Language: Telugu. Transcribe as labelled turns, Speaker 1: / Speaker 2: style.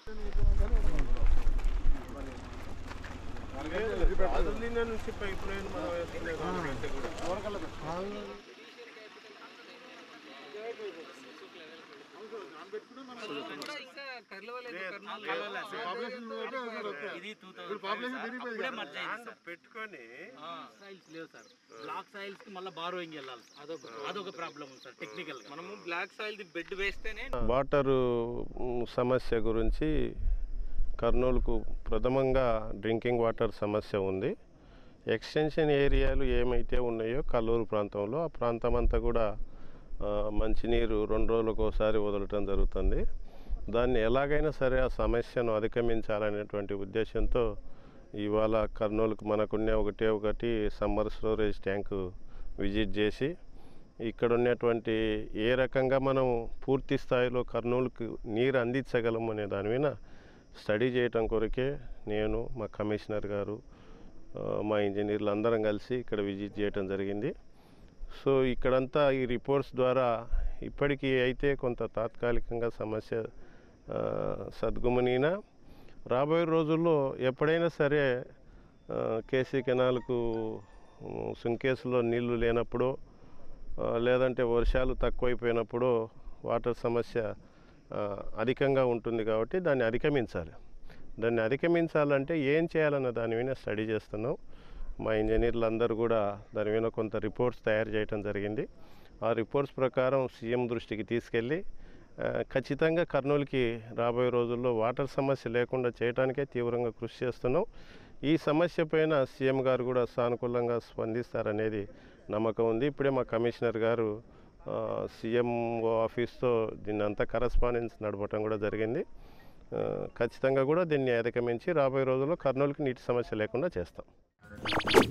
Speaker 1: అదులిన నుంచి పైప్ లైన్ మనం వేసుకునే దానికంటే కూడా
Speaker 2: ఇది టూ థౌసండ్
Speaker 1: పెట్టుకొని
Speaker 2: సాయిల్స్ లేవు సార్ బ్లాక్ సాయిల్స్ కి మళ్ళీ బారోయింగ్ వెళ్ళాలి సార్. అదొక అదొక ప్రాబ్లం ఉంది సార్ టెక్నికల్ గా
Speaker 3: మనము బ్లాక్ సాయిల్ ది బెడ్ వేస్తేనే
Speaker 4: వాటరు మ్, సమస్య గురించి కర్నూలుకు ప్రథమంగా డ్రింకింగ్ వాటర్ సమస్య ఉంది ఎక్స్టెన్షన్ ఏరియాలు ఏమైతే ఉన్నాయో కల్లూరు ప్రాంతంలో ఆ ప్రాంతం అంతా కూడా ఆ, మంచినీరు రెండు రోజులకు ఒకసారి వదలటం జరుగుతుంది దాన్ని ఎలాగైనా సరే ఆ సమస్యను అధిగమించాలనేటువంటి ఉద్దేశంతో ఇవాళ కర్నూలుకు మనకున్న ఒకటే ఒకటి సమ్మర్ స్టోరేజ్ ట్యాంకు విజిట్ చేసి ఇక్కడ ఉన్నటువంటి ఏ రకంగా మనం పూర్తి స్థాయిలో కర్నూలుకు నీరు అందించగలము అనే దాని మీద స్టడీ చేయటం కొరకే నేను మా కమిషనర్ గారు ఆ, మా ఇంజనీర్లు అందరం కలిసి ఇక్కడ విజిట్ చేయటం జరిగింది సో ఇక్కడంతా ఈ రిపోర్ట్స్ ద్వారా ఇప్పటికీ అయితే కొంత తాత్కాలికంగా సమస్య ఆ, సద్గుమనీనా రాబోయే రోజుల్లో ఎప్పుడైనా సరే ఆ, కేసీ కెనాల్కు ఉమ్, సుంకేసులో నీళ్లు లేనప్పుడు ఆ, లేదంటే వర్షాలు తక్కువైపోయినప్పుడు వాటర్ సమస్య ఆ, అధికంగా ఉంటుంది కాబట్టి దాన్ని అధిగమించాలి దాన్ని అధిగమించాలంటే ఏం చేయాలన్న దాని మీద స్టడీ చేస్తున్నాం మా ఇంజనీర్లు అందరూ కూడా దాని మీద కొంత రిపోర్ట్స్ తయారు చేయడం జరిగింది ఆ రిపోర్ట్స్ ప్రకారం సీఎం దృష్టికి తీసుకెళ్ళి ఆ, ఖచ్చితంగా కర్నూలుకి రాబోయే రోజుల్లో వాటర్ సమస్య లేకుండా చేయడానికే తీవ్రంగా కృషి చేస్తున్నాం ఈ సమస్య పైన సీఎం గారు కూడా సానుకూలంగా స్పందిస్తారనేది నమ్మకం ఉంది ఇప్పుడే మా కమిషనర్ గారు ఆ, సీఎం ఆఫీస్తో దీన్ని అంతా కరస్పాండెన్స్ నడపటం కూడా జరిగింది ఆ, ఖచ్చితంగా కూడా దీన్ని అధిగమించి రాబోయే రోజుల్లో కర్నూలుకి నీటి సమస్య లేకుండా చేస్తాం